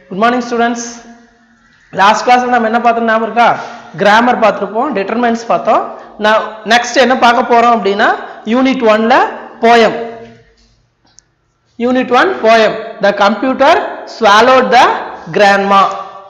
Good morning students last கிளாஸ்ல நம்ம என்ன பார்த்தோம் ஞாபகம் இருக்கா கிராமர் பார்த்துருப்போம் டிட்டர்மெண்ட்ஸ் பார்த்தோம் நான் நெக்ஸ்ட் என்ன பார்க்க போறோம் அப்படின்னா யூனிட் ஒன்ல poem unit one poem the computer swallowed the grandma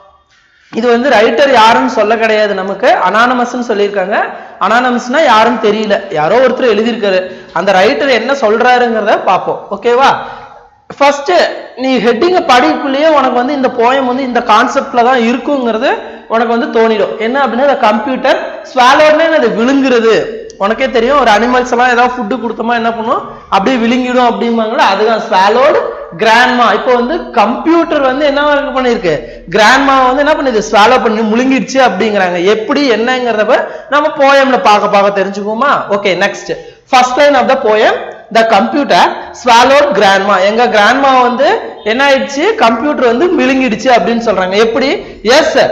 இது வந்து ரைட்டர் யாருன்னு சொல்ல கிடையாது நமக்கு அனானமஸ்ன்னு சொல்லியிருக்காங்க அனானமஸ்னா யாருன்னு தெரியல யாரோ ஒருத்தர் எழுதியிருக்காரு அந்த ரைட்டர் என்ன சொல்றாருங்கிறத பார்ப்போம் ஓகேவா ஃபர்ஸ்ட் நீ ஹெட்டிங்கை படிக்குள்ளேயே உனக்கு வந்து இந்த போயம் வந்து இந்த கான்செப்ட்ல தான் இருக்குங்கிறது உனக்கு வந்து தோணிடும் என்ன அப்படின்னா கம்ப்யூட்டர் ஸ்வாலோட்னே அது விழுங்குறது உனக்கே தெரியும் ஒரு அனிமல்ஸ் எல்லாம் ஏதாவது ஃபுட்டு கொடுத்தோமா என்ன பண்ணும் அப்படியே விழுங்கிடும் அப்படிம்பாங்களா அதுதான் ஸ்வாலோடு கிராண்ட்மா இப்போ வந்து கம்ப்யூட்டர் வந்து என்ன work பண்ணிருக்கு கிராண்ட்மா வந்து என்ன பண்ணுது ஸ்வாலோ பண்ணி முழுங்கிடுச்சு அப்படிங்கிறாங்க எப்படி என்னங்கிறத நம்ம போயம்ல பார்க்க பார்க்க தெரிஞ்சுக்குவோமா okay next first line of the poem the computer swallowed grandma எங்க கிராண்ட்மா வந்து என்ன ஆயிடுச்சு கம்ப்யூட்டர் வந்து விழுங்கிடுச்சு அப்படின்னு சொல்றாங்க எப்படி yes sir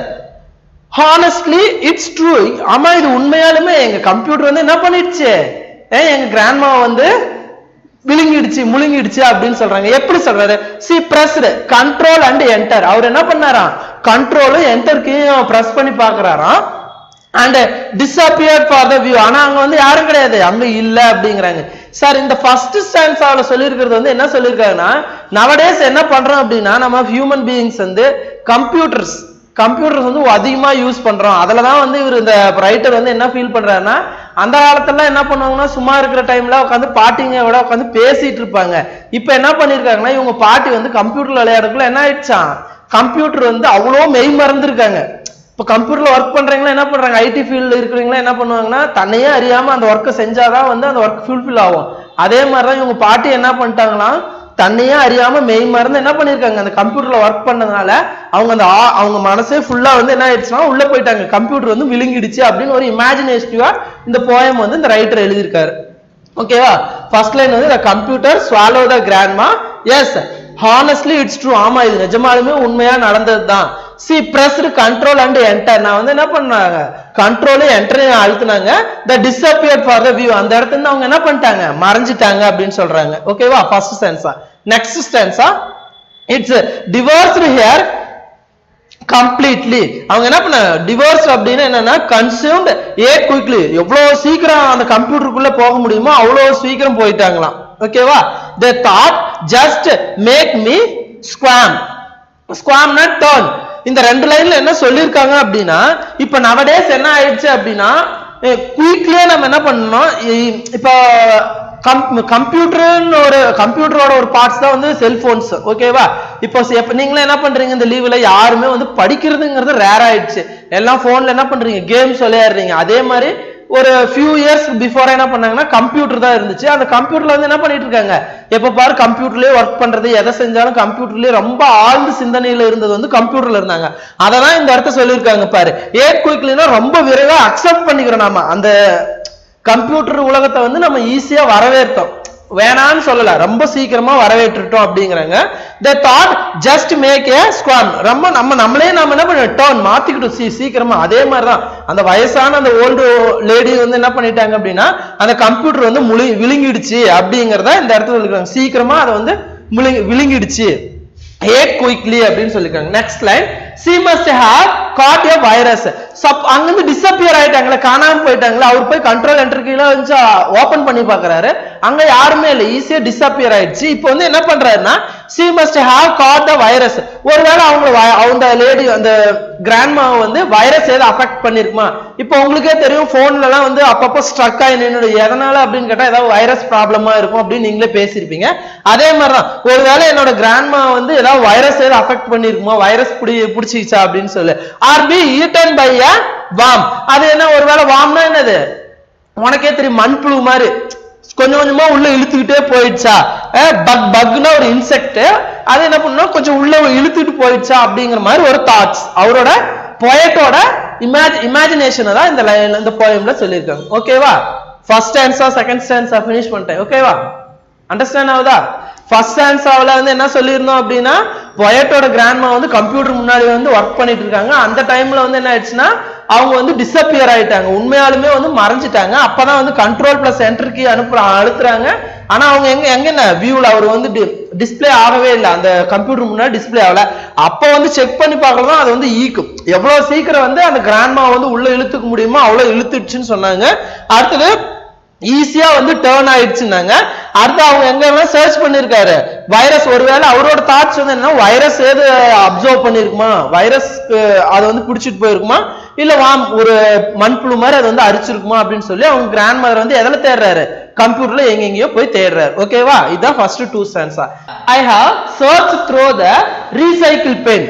honestly it's true ஆமா இது உண்மையாலுமே எங்க கம்ப்யூட்டர் வந்து என்ன பண்ணிடுச்சு ஏன் எங்க கிராண்ட்மா வந்து விழுங்கிடுச்சு முழுங்கிடுச்சு அப்படின்னு சொல்றாங்க எப்படி சொல்றாரு she pressed control and enter அவர் என்ன பண்ணாராம் கண்ட்ரோலும் என்டர்க்கையும் பிரஸ் பண்ணி பாக்குறாராம் and disappear for the view ஆனா அங்க வந்து யாரும் கிடையாது அங்க இல்ல அப்படிங்கிறாங்க சார் இந்த ஃபர்ஸ்ட் ஸ்டான்ஸால சொல்லியிருக்கிறது வந்து என்ன சொல்லியிருக்காங்கன்னா நவடேஸ் என்ன பண்றோம் அப்படின்னா நம்ம ஹியூமன் பீயிங்ஸ் வந்து கம்ப்யூட்டர்ஸ் கம்ப்யூட்டர்ஸ் வந்து அதிகமா யூஸ் பண்றோம் அதுல தான் வந்து இவர் இந்த ரைட்டர் வந்து என்ன ஃபீல் பண்றாருன்னா அந்த காலத்துல என்ன பண்ணுவாங்கன்னா சும்மா இருக்கிற டைம்ல உட்காந்து பாட்டிங்க விட உட்காந்து பேசிட்டு இருப்பாங்க இப்போ என்ன பண்ணிருக்காங்கன்னா இவங்க பாட்டி வந்து கம்ப்யூட்டர்ல விளையாடுறதுக்குள்ள என்ன ஆயிடுச்சான் கம்ப்யூட்டர் வந்து அவ்வளோ மெய் மறந்துருக்காங்க இப்போ கம்ப்யூட்டர்ல ஒர்க் பண்றீங்களா என்ன பண்றாங்க ஐடி ஃபீல்ட்ல இருக்கிறீங்களா என்ன பண்ணுவாங்கன்னா தன்னையே அறியாம அந்த ஒர்க்கை செஞ்சாதான் வந்து அந்த ஒர்க் ஃபுல்ஃபில் ஆகும் அதே மாதிரிதான் இவங்க பாட்டி என்ன பண்ணிட்டாங்களாம் தன்னையே அறியாம மெய் மறந்து என்ன பண்ணிருக்காங்க அந்த கம்ப்யூட்டர்ல ஒர்க் பண்ணதுனால அவங்க அந்த ஆ- அவங்க மனசே ஃபுல்லா வந்து என்ன ஆயிடுச்சுன்னா உள்ள போயிட்டாங்க கம்ப்யூட்டர் வந்து விழுங்கிடுச்சு அப்படின்னு ஒரு இமேஜினேட்டிவா இந்த போயம் வந்து இந்த ரைட்டர் எழுதியிருக்காரு ஓகேவா ஃபர்ஸ்ட் லைன் வந்து the computer swallow the grandma yes honestly it's true ஆமா இது நிஜமாலுமே உண்மையா நடந்தது தான் she pressed control and enter நான் வந்து என்ன பண்ணாங்க கண்ட்ரோல் என்டர் அழுத்துனாங்க the disappear for the view அந்த இடத்துல இருந்து அவங்க என்ன பண்ணிட்டாங்க மறைஞ்சிட்டாங்க அப்படின்னு சொல்றாங்க ஓகேவா first stanza next stanza it's divorced here completely அவங்க என்ன பண்ண டிவோர்ஸ் அப்படின்னு என்னன்னா கன்சியூம்ட் ஏ குயிக்லி எவ்வளவு சீக்கிரம் அந்த கம்ப்யூட்டருக்குள்ள போக முடியுமோ அவ்வளவு சீக்கிரம் போயிட்டாங்களாம் ஓகேவா they thought just make me squirm ஸ்குவாம்னா டர்ன் இந்த ரெண்டு லைன்ல என்ன சொல்லியிருக்காங்க அப்படின்னா இப்ப நவடேஸ் என்ன ஆயிடுச்சு அப்படின்னா குயிக்லியே நம்ம என்ன பண்ணணும் இ- இப்போ கம்ப்யூட்டர்னு ஒரு கம்ப்யூட்டரோட ஒரு பார்ட்ஸ் தான் வந்து செல்போன்ஸ் ஓகேவா இப்போ சி- இப்ப நீங்களே என்ன பண்றீங்க இந்த லீவ்ல யாருமே வந்து படிக்கிறதுங்கிறது ரேர் ஆயிடுச்சு எல்லாம் போன்ல என்ன பண்றீங்க கேம்ஸ் விளையாடுறீங்க அதே மாதிரி ஒரு ஃபியூ இயர்ஸ் பிஃபோர் என்ன பண்ணாங்கன்னா கம்ப்யூட்டர் தான் இருந்துச்சு அந்த கம்ப்யூட்டர்ல வந்து என்ன பண்ணிட்டு இருக்காங்க எப்ப பாரு கம்ப்யூட்டர்லயே ஒர்க் பண்றது எதை செஞ்சாலும் கம்ப்யூட்டர்லயே ரொம்ப ஆழ்ந்த சிந்தனையில இருந்தது வந்து கம்ப்யூட்டர்ல இருந்தாங்க அததான் இந்த இடத்த சொல்லியிருக்காங்க பாரு ஏட் குயிக்லினா ரொம்ப விரைவா அக்செப்ட் பண்ணிக்கிறோம் நாம அந்த கம்ப்யூட்டர் உலகத்தை வந்து நம்ம ஈஸியா வரவேற்றோம் வேணான்னு சொல்லல ரொம்ப சீக்கிரமா வரவேற்றுட்டோம் அப்படிங்கிறாங்க the thought just make a squirm ரொம்ப நம்ம நம்மளே நம்ம என்ன பண்ண டர்ன் மாத்திக்கிட்டோம் சீ சீக்கிரமா அதே மாதிரிதான் அந்த வயசான அந்த ஓல்டு லேடி வந்து என்ன பண்ணிட்டாங்க அப்படின்னா அந்த கம்ப்யூட்டர் வந்து முழி விழுங்கிடுச்சு அப்படிங்கறத இந்த இடத்துல சொல்லிருக்காங்க சீக்கிரமா அதை வந்து முழுங்கி விழுங்கிடுச்சு ஏட் குயிக்லி அப்படின்னு சொல்லிருக்காங்க next line she must have caught a virus சப் அங்கிருந்து டிசப்பியர் ஆயிட்டாங்களே காணாம போயிட்டாங்களே அவர் போய் கண்ட்ரோல் என்டர் கீழே வந்து ஓபன் பண்ணி பாக்குறாரு அங்க யாருமே இல்லை ஈஸியா டிசப்பியர் ஆயிடுச்சு இப்போ வந்து என்ன பண்றாருன்னா she must have caught the virus ஒருவேளை அவங்க வ- அந்த லேடி அந்த கிராண்ட்மாவை வந்து வைரஸ் ஏதாவது அஃபெக்ட் பண்ணிருக்குமா இப்போ உங்களுக்கே தெரியும் போன்ல எல்லாம் வந்து அப்பப்போ ஸ்ட்ரக் ஆகி நின்று எதனால அப்படின்னு கேட்டா ஏதாவது வைரஸ் ப்ராப்ளமா இருக்கும் அப்படின்னு நீங்களே பேசியிருப்பீங்க அதே மாதிரிதான் ஒருவேளை என்னோட கிராண்ட்மா வந்து ஏதாவது வைரஸ் ஏதாவது அஃபெக்ட் பண்ணிருக்குமா வைரஸ் பிடி பிடிச்சிச்சா அப்படின்னு சொல்லு or be eaten by a worm அது என்ன ஒருவேளை வாம்னா என்னது உனக்கே தெரியும் மண்புழு மாதிரி கொஞ்சம் கொஞ்சமா உள்ள இழுத்துக்கிட்டே போயிடுச்சா பக் பக்னா ஒரு இன்செக்ட் அது என்ன பண்ணணும் கொஞ்சம் உள்ள இழுத்துட்டு போயிடுச்சா அப்படிங்கிற மாதிரி ஒரு தாட்ஸ் அவரோட பொயட்டோட இமேஜ் இமேஜினேஷனை தான் இந்த லைன் இந்த போயம்ல சொல்லியிருக்காங்க ஓகேவா first stanza second stanza finish பண்ணிட்டேன் ஓகேவா அண்டர்ஸ்டாண்ட் ஆகுதா ஃபர்ஸ்ட் ஆன்சாவில் வந்து என்ன சொல்லியிருந்தோம் அப்படின்னா பொயட்டோட கிராண்ட்மா வந்து கம்ப்யூட்டர் முன்னாடி வந்து ஒர்க் பண்ணிட்டு இருக்காங்க அந்த டைம்ல வந்து என்ன ஆயிடுச்சுன்னா அவங்க வந்து டிசப்பியர் ஆயிட்டாங்க உண்மையாலுமே வந்து மறைஞ்சிட்டாங்க அப்பதான் வந்து கண்ட்ரோல் பிளஸ் என்டர் கீ அனுப்புற அழுத்துறாங்க ஆனா அவங்க எங்க எங்க என்ன வியூல அவர் வந்து டிஸ்ப்ளே ஆகவே இல்லை அந்த கம்ப்யூட்டர் முன்னாடி டிஸ்ப்ளே ஆகல அப்ப வந்து செக் பண்ணி பார்க்கலாம் அது வந்து ஈக்கும் எவ்வளவு சீக்கிரம் வந்து அந்த கிராண்ட்மா வந்து உள்ள இழுத்துக்க முடியுமோ அவ்வளவு இழுத்துடுச்சுன்னு சொன்னாங்க அடுத்தது ஈஸியா வந்து டேர்ன் ஆயிடுச்சுன்னாங்க அடுத்து அவங்க எங்க எல்லாம் சர்ச் பண்ணிருக்காரு வைரஸ் ஒருவேளை அவரோட தாட்ஸ் வந்து என்ன வைரஸ் ஏது அப்சர்வ் பண்ணிருக்குமா வைரஸ் அதை வந்து பிடிச்சிட்டு போயிருக்குமா இல்ல வா ஒரு மண்புழு மாதிரி அது வந்து அரிச்சிருக்குமா அப்படின்னு சொல்லி அவங்க கிராண்ட் மதர் வந்து எதில் தேடுறாரு கம்ப்யூட்டர்ல எங்கெங்கயோ போய் தேடுறாரு ஓகேவா இதுதான் first two stanza I have search through the recycle bin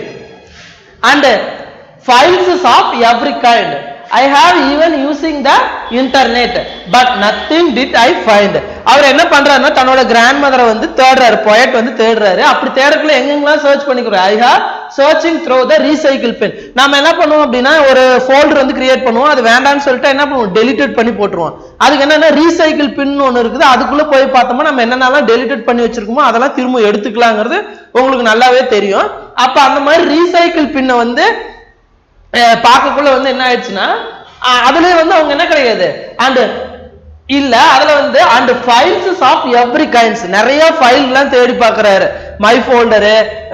and files of every kind. I have even using the internet, but nothing did I find. அவர் என்ன பண்றாருன்னா தன்னோட கிராண்ட் மதரை வந்து தேடுறாரு பொயட் வந்து தேடுறாரு அப்படி தேடக்குள்ள எங்கெங்கெல்லாம் சர்ச் பண்ணிக்கிறோம் I have searching through the recycle bin நம்ம என்ன பண்ணுவோம் அப்படின்னா ஒரு ஃபோல்டர் வந்து கிரியேட் பண்ணுவோம் அது வேண்டாம்னு சொல்லிட்டு என்ன பண்ணுவோம் டெலிட்டட் பண்ணி போட்டுருவோம் அதுக்கு என்னன்னா ரீசைக்கிள் பின் ஒன்று இருக்குது அதுக்குள்ள போய் பார்த்தோம்னா நம்ம என்னென்னலாம் டெலிட்டட் பண்ணி வச்சிருக்கோமோ அதெல்லாம் திரும்ப எடுத்துக்கலாங்கிறது உங்களுக்கு நல்லாவே தெரியும் அப்ப அந்த மாதிரி ரீசைக்கிள் பின்னை வந்து அஹ் பார்க்கக்குள்ள வந்து என்ன ஆயிடுச்சுன்னா அஹ் அதுலயே வந்து அவங்க என்ன கிடையாது அண்ட் இல்ல அதுல வந்து and files of every kinds நிறைய ஃபைல் எல்லாம் தேடி பார்க்கறாரு மை ஃபோல்டரு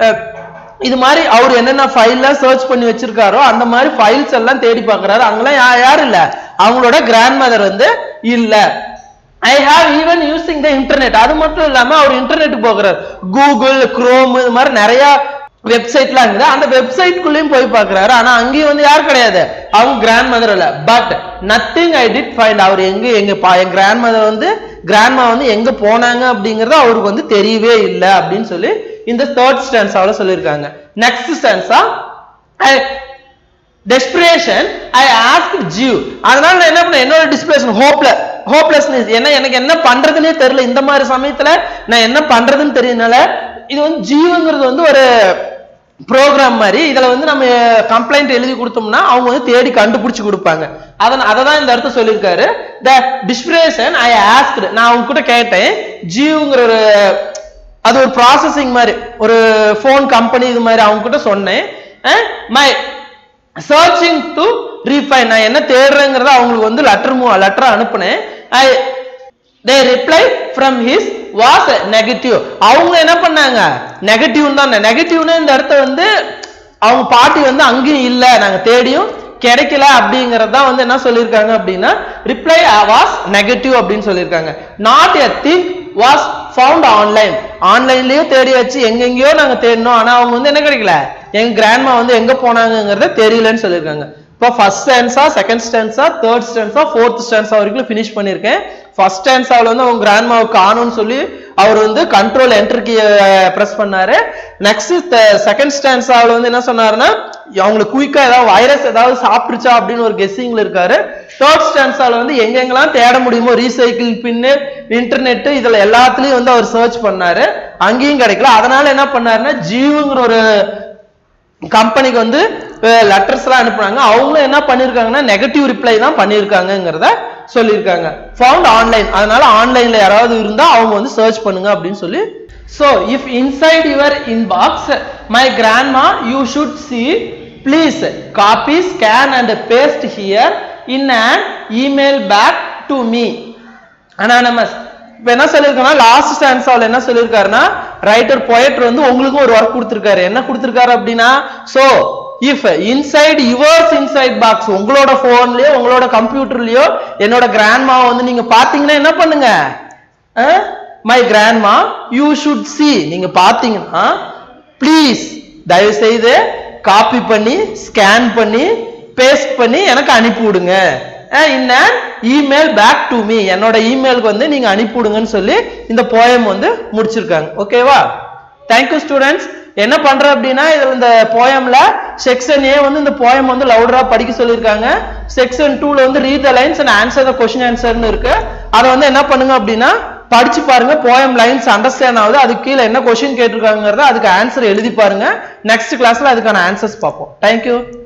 இது மாதிரி அவர் என்னென்ன ஃபைல்லாம் சர்ச் பண்ணி வச்சிருக்காரோ அந்த மாதிரி ஃபைல்ஸ் எல்லாம் தேடி பார்க்கறாரு அங்கெல்லாம் யா- யாரும் இல்ல அவங்களோட கிராண்ட் மதர் வந்து இல்ல I have even using the internet அது மட்டும் இல்லாம அவர் இன்டர்நெட் போகிறார் கூகுள் குரோம் இது மாதிரி நிறைய வெப்சைட்லாம் இருக்குது அந்த வெப்சைட்குள்ளேயும் போய் பார்க்கறாரு ஆனா அங்கேயும் வந்து யார் கிடையாது அவங்க கிராண்ட் மதர் இல்ல but nothing I did find அவர் எங்க எங்க பா- என் கிராண்ட் மதர் வந்து கிராண்ட்மா வந்து எங்க போனாங்க அப்படிங்கறது அவருக்கு வந்து தெரியவே இல்லை அப்படின்னு சொல்லி இந்த தேர்ட் ஸ்டான்ஸாவில் சொல்லியிருக்காங்க next stanza desperation I ask give அதனால நான் என்ன பண்ணேன் என்னோட டிஸ்பிரேஷன் ஹோப்ல ஹோப்லெஸ்னஸ் என்ன எனக்கு என்ன பண்றதுனே தெரியல இந்த மாதிரி சமயத்துல நான் என்ன பண்றதுன்னு தெரியனால இது வந்து ஜீவுங்கிறது வந்து ஒரு ப்ரோக்ராம் மாதிரி இதுல வந்து நம்ம கம்ப்ளைண்ட் எழுதி கொடுத்தோம்னா அவங்க வந்து தேடி கண்டுபிடிச்சு கொடுப்பாங்க அதை அதை தான் இந்த இடத்த சொல்லியிருக்காரு த டிஸ்பிரேஷன் ஐ ஆஸ்க்டு நான் அவங்க கூட கேட்டேன் ஜியோங்கிற ஒரு அது ஒரு ப்ராசஸிங் மாதிரி ஒரு ஃபோன் கம்பெனி இது மாதிரி அவங்க கிட்ட சொன்னேன் மை சர்ச்சிங் டு ரீஃபைன் நான் என்ன தேடுறேங்கிறத அவங்களுக்கு வந்து லெட்டர் லெட்டர் அனுப்புனேன் I the reply from his was negative அவங்க என்ன பண்ணாங்க நெகட்டிவ் தான் நெகட்டிவ்னு இந்த இடத்த வந்து அவங்க பாட்டி வந்து அங்கேயும் இல்ல நாங்க தேடியும் கிடைக்கல அப்படிங்கறது தான் வந்து என்ன சொல்லியிருக்காங்க அப்படின்னா ரிப்ளை வாஸ் நெகட்டிவ் அப்படின்னு சொல்லியிருக்காங்க not a thing was found online ஆன்லைன்லயும் தேடி வச்சு எங்கெங்கயோ நாங்க தேடினோம் ஆனா அவங்க வந்து என்ன கிடைக்கல எங்க கிராண்ட்மா வந்து எங்க போனாங்கங்கறத தெரியலன்னு சொல்லியிருக்காங்க இப்போ first stanza second stanza third stanza fourth stanza வரைக்கும் ஃபினிஷ் பண்ணியிருக்கேன் ஃபர்ஸ்ட் ஸ்டான்ஸாவில் வந்து அவங்க கிராண்ட்மாவை காணும்னு சொல்லி அவர் வந்து கண்ட்ரோல் என்டர் கீ ப்ரெஸ் பண்ணாரு நெக்ஸ்ட் செகண்ட் ஸ்டான்ஸாவில் வந்து என்ன சொன்னாருன்னா அவங்களுக்கு குயிக்கா ஏதாவது வைரஸ் ஏதாவது சாப்பிட்டுச்சா அப்படின்னு ஒரு கெஸ்ஸிங்ல இருக்காரு தேர்ட் ஸ்டான்ஸாவில் வந்து எங்கெங்கெல்லாம் தேட முடியுமோ ரீசைக்கிள் பின்னு இன்டர்நெட் இதுல எல்லாத்துலயும் வந்து அவர் சர்ச் பண்ணாரு அங்கேயும் கிடைக்கல அதனால என்ன பண்ணாருன்னா ஜீவுங்கிற ஒரு கம்பெனிக்கு வந்து லெட்டர்ஸ் எல்லாம் அனுப்புனாங்க அவங்களும் என்ன பண்ணிருக்காங்கன்னா நெகட்டிவ் ரிப்ளை தான் பண்ணிருக்காங்கங்கிறத சொல்லியிருக்காங்க ஃபவுண்ட் ஆன்லைன் அதனால ஆன்லைன்ல யாராவது இருந்தா அவங்க வந்து சர்ச் பண்ணுங்க அப்படின்னு சொல்லி so if inside your inbox my grandma you should see please copy scan and paste here in and email back to me anonymous இப்ப என்ன சொல்லியிருக்கோம்னா லாஸ்ட் ஸ்டான்ஸாவில் என்ன சொல்லியிருக்காருன்னா ரைட்டர் பொயட்ரு வந்து உங்களுக்கும் ஒரு ஒர்க் கொடுத்துருக்காரு என்ன கொடுத்துருக்காரு அப்படின்னா so if inside yours inside box உங்களோட போன்லயோ உங்களோட கம்ப்யூட்டர்லயோ என்னோட கிராண்ட்மா வந்து நீங்க பாத்தீங்கன்னா என்ன பண்ணுங்க my grandma you should see நீங்க பாத்தீங்கன்னா ப்ளீஸ் தயவு செய்து காப்பி பண்ணி ஸ்கேன் பண்ணி பேஸ்ட் பண்ணி எனக்கு அனுப்பி விடுங்க in email back to me என்னோட இமெயிலுக்கு வந்து நீங்க அனுப்பி விடுங்கன்னு சொல்லி இந்த போயம் வந்து முடிச்சிருக்காங்க ஓகேவா தேங்க்யூ ஸ்டூடெண்ட்ஸ் என்ன பண்ற அப்படின்னா இதுல இந்த போயம்ல செக்ஷன் ஏ வந்து இந்த போயம் வந்து லவுடரா படிக்க சொல்லியிருக்காங்க செக்ஷன் டூல வந்து read the lines and answer the question ஆன்சர்னு இருக்கு அதை வந்து என்ன பண்ணுங்க அப்படின்னா படிச்சு பாருங்க போயம் லைன்ஸ் அண்டர்ஸ்டாண்ட் ஆகுது அதுக்கு கீழே என்ன கொஸ்டின் கேட்டிருக்காங்கிறத அதுக்கு ஆன்சர் எழுதி பாருங்க நெக்ஸ்ட் கிளாஸ்ல அதுக்கான ஆன்சர்ஸ் பார்ப்போம் தேங்க்யூ